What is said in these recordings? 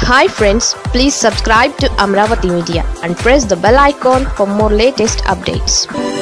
hi friends please subscribe to Amaravati media and press the bell icon for more latest updates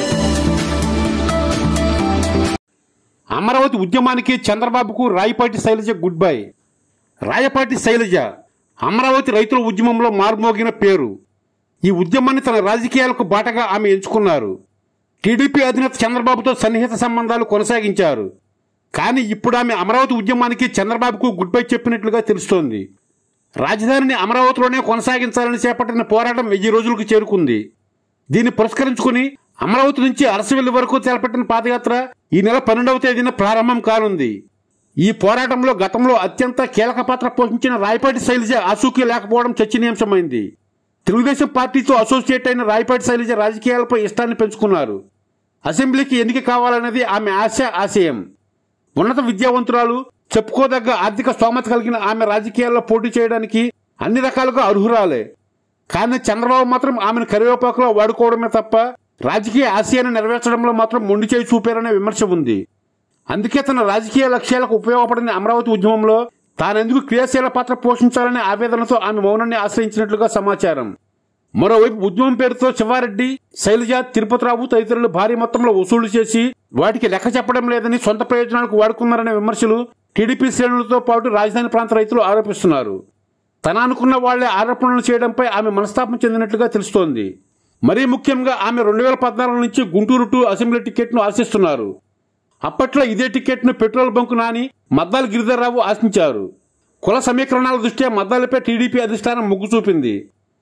Amaravati ఉద్యమానికి చంద్రబాబుకు Rayapati Sailaja goodbye Rayapati Sailaja Amaravati రైతుల ఉద్యమంలో మార్మోగిన పేరు ఈ ఉద్యమాన్ని తన రాజకీయాలకు బాటగా ఆమె ఎంచుకున్నారు టీడీపీ అధినేత చంద్రబాబుతో సన్నిహిత సంబంధాలు కొనసాగించారు కానీ ఇప్పుడు ఆమె అమరావతి ఉద్యమానికి చంద్రబాబుకు గుడ్ బై చెప్పినట్లుగా తెలుస్తోంది రాజధానిని అమరావతిలోనే కొనసాగించాలని చేపట్టిన పోరాటం వెయ్యి రోజులకు చేరుకుంది దీన్ని పురస్కరించుకుని అమరావతి నుంచి అరసవెల్లి వరకు చేపట్టిన పాదయాత్ర ఈ నెల పన్నెండవ తేదీన ప్రారంభం కానుంది ఈ పోరాటంలో గతంలో అత్యంత కీలక పాత్ర పోషించిన రాయపాటి శైలజ ఆసూకీ లేకపోవడం చర్చనీయాంశమైంది తెలుగుదేశం పార్టీతో అసోసియేట్ అయిన రాయపాటి శైలజ రాజకీయాలపై ఇష్టాన్ని పెంచుకున్నారు అసెంబ్లీకి ఎన్నిక కావాలన్నది ఆమె ఆశ ఆశయం ఉన్నత విద్యావంతురాలు చెప్పుకోదగ్గ ఆర్థిక స్తోమత కలిగిన ఆమె రాజకీయాల్లో పోటీ చేయడానికి అన్ని రకాలుగా అర్హురాలే కానీ చంద్రబాబు మాత్రం ఆమెను కరివేపాకులో వాడుకోవడమే తప్ప రాజకీయ ఆశయాన్ని నెరవేర్చడంలో మాత్రం మొండి చేయి చూపారనే విమర్శ ఉంది అందుకే తన రాజకీయ లక్ష్యాలకు ఉపయోగపడిన అమరావతి ఉద్యమంలో తానెందుకు క్రియాశీల పాత్ర పోషించాలనే ఆవేదనతో ఆమె మౌనాన్ని ఆశ్రయించినట్లుగా సమాచారం మరోవైపు ఉద్యమం పేరుతో శివారెడ్డి శైలజ తిరుపతిరావు తదితరులు భారీ మొత్తంలో వసూలు చేసి వాటికి లెక్క చెప్పడం లేదని సొంత ప్రయోజనాలకు వాడుకున్నారనే విమర్శలు టీడీపీ శ్రేణులతో పాటు రాజధాని ప్రాంత రైతులు ఆరోపిస్తున్నారు తన అనుకున్న వాళ్లే ఆరోపణలు చేయడంపై ఆమె మనస్తాపం చెందినట్లుగా తెలుస్తోంది మరీ ముఖ్యంగా ఆమె రెండు వేల పద్నాలుగు నుంచి గుంటూరు టు అసెంబ్లీ టికెట్ను ఆశిస్తున్నారు అప్పట్లో ఇదే టికెట్ను పెట్రోల్ బంకు నాని మద్దాల గిరిధర్రావు ఆశించారు కుల సమీకరణాల దృష్ట్యా మద్దాలపై టీడీపీ అధిష్టానం మొగ్గు చూపింది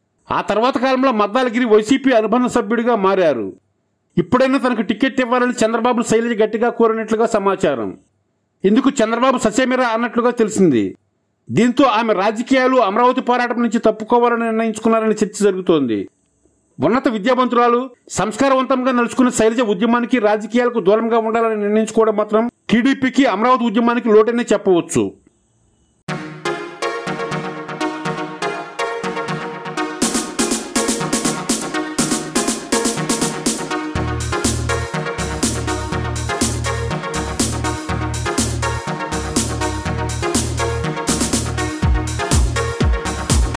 ఆ తర్వాత కాలంలో మద్దాలగిరి వైసీపీ అనుబంధ సభ్యుడిగా మారారు ఇప్పుడైనా తనకు టికెట్ ఇవ్వాలని చంద్రబాబు శైలజ గట్టిగా కోరినట్లుగా సమాచారం ఇందుకు చంద్రబాబు ససేమిరా అన్నట్లుగా తెలిసింది దీంతో ఆమె రాజకీయాలు అమరావతి పోరాటం నుంచి తప్పుకోవాలని నిర్ణయించుకున్నారని చర్చ జరుగుతోంది ఉన్నత విద్యావంతురాలు సంస్కారవంతంగా నడుచుకున్న శైలజ ఉద్యమానికి రాజకీయాలకు దూరంగా ఉండాలని నిర్ణయించుకోవడం మాత్రం టీడీపీకి అమరావతి ఉద్యమానికి లోటనే చెప్పవచ్చు